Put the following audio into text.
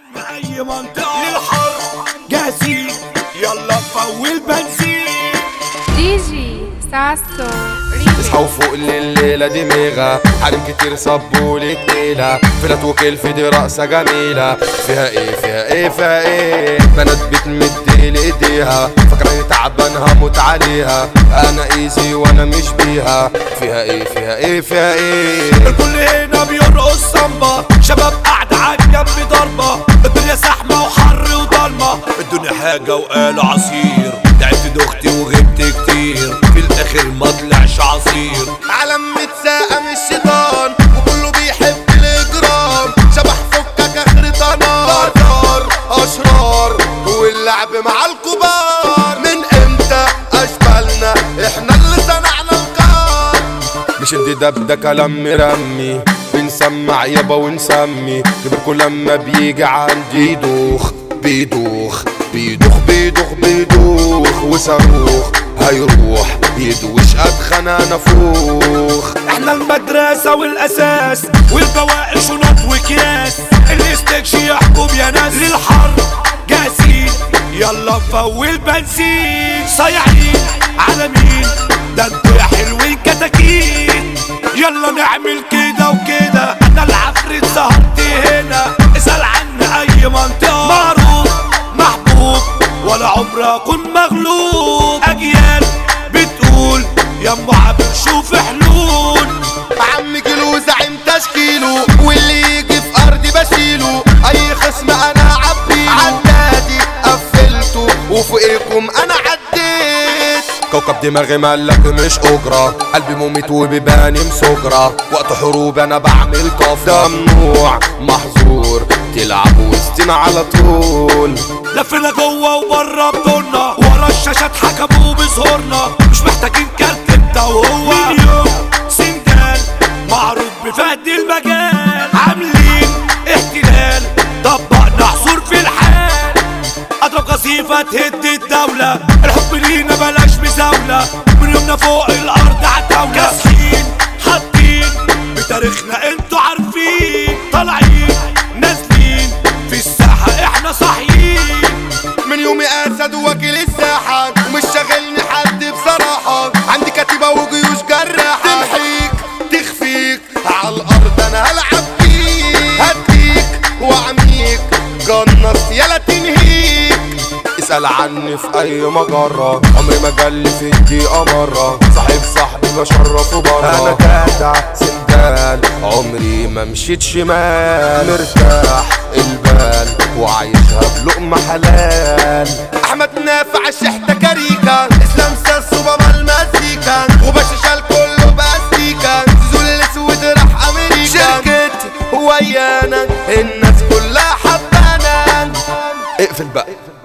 اي منطقة للحرب جاهزين يلا فول بنزين دي جي ساسو اصحوا فوق الليلة دي ميغا حريم كتير صبوا لي كتيلة فلات وكل في دي رقصة جميلة فيها ايه فيها ايه فيها ايه بنات بتمد لي ايديها فاكراني تعبان هموت عليها انا ايزي وانا مش بيها فيها ايه فيها ايه فيها ايه الكل هنا بيرقص سامبا شباب قاعدة عالجنب ضربة الدنيا زحمة وحر وضلمة الدنيا حاجة وقالوا عصير تعبت دختي وغبت كتير في الاخر ما طلعش عصير علم متساقى من الشيطان وكله بيحب الاجرام شبح فكك اخر نار نار اشرار واللعب مع الكبار من امتى اشبالنا احنا اللي صنعنا القار مش الدب ده كلام مرمي بنسمع يابا ونسمي جبكوا لما بيجي عندي يدوخ بيدوخ بيدوخ بيدوخ بيدوخ وصاروخ هيروح يدوش ادخنا نفوخ احنا المدرسة والاساس والبواقي شنط وكياس الاستكش يحكم يا ناس للحرب جاهزين يلا نفول بنزين صايعين على مين ده انتوا يا حلوين كتاكيت يلا نعمل كده وكده انا العفريت سهرت هنا اسأل عني اي منطقة معروف محبوب ولا عمري اكون مغلوب اجيال بتقول يا ام عبد شوف حلول عم كيلو زعيم تشكيله واللي يجي في ارضي بشيله اي خصم انا عبيله عدادي قفلته وفوقكم انا عديت كوكب دماغي مالك مش اجرة قلبي مميت وبيباني مسجرة وقت حروب انا بعمل كفرة ممنوع محظور تلعب وسطنا على طول لفينا جوه وبره بدورنا ورا الشاشات حكموا بظهورنا مش محتاجين كارت انت وهو مليون سندال معروف بفهد المجال عاملين احتلال طبقنا حصور في الحال اضرب قصيفة تهد الدولة الحب لينا بلاش مزاولة من يومنا فوق الارض عتاولة كاسحين حاطين بتاريخنا انتوا عارفين طالعين نازلين في الساحة احنا صاحيين من يومي اسد وكيل الساحة ومش شاغلني حد بصراحة عندي كتيبة وجيوش جراحة تمحيك تخفيك على الارض انا هلعب بيك هديك واعميك جنص يلا تنهيك اسأل عني في اي مجرة عمري ما جالي في الدقيقة مرة صاحب صاحبي بشرفه برا انا جدع سندال عمري ما مشيت شمال مرتاح البال وعايشها بلقمة حلال احمد نافع الشحتة كاريكا اسلام ساسو بابا المزيكا وباشا كله باستيكا زول الاسود راح امريكا شركتي ويانا الناس كلها حبانا اقفل بقى